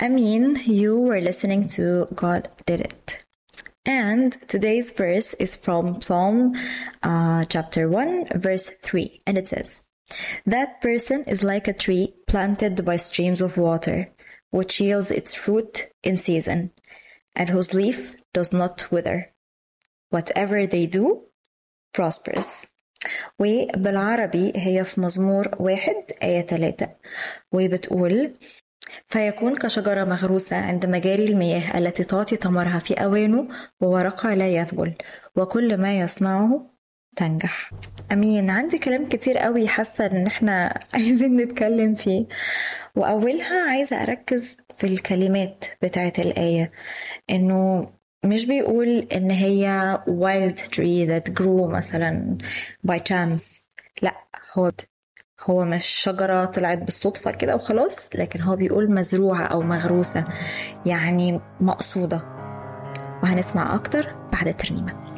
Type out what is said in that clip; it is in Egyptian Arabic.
Amin, you were listening to God Did It. And today's verse is from Psalm uh, chapter 1, verse 3, and it says, That person is like a tree planted by streams of water, which yields its fruit in season, and whose leaf does not wither. Whatever they do prospers. وبالعربي هي في مزمور واحد آية ثلاثة وبتقول فيكون كشجرة مغروسة عند مجاري المياه التي تعطي ثمرها في أوانه وورقها لا يذبل وكل ما يصنعه تنجح أمين عندي كلام كتير قوي حاسة إن إحنا عايزين نتكلم فيه وأولها عايزة أركز في الكلمات بتاعت الآية إنه مش بيقول إن هي wild tree that grew مثلا by chance لا هو هو مش شجرة طلعت بالصدفة كده وخلاص لكن هو بيقول مزروعة أو مغروسة يعني مقصودة وهنسمع أكتر بعد الترنيمة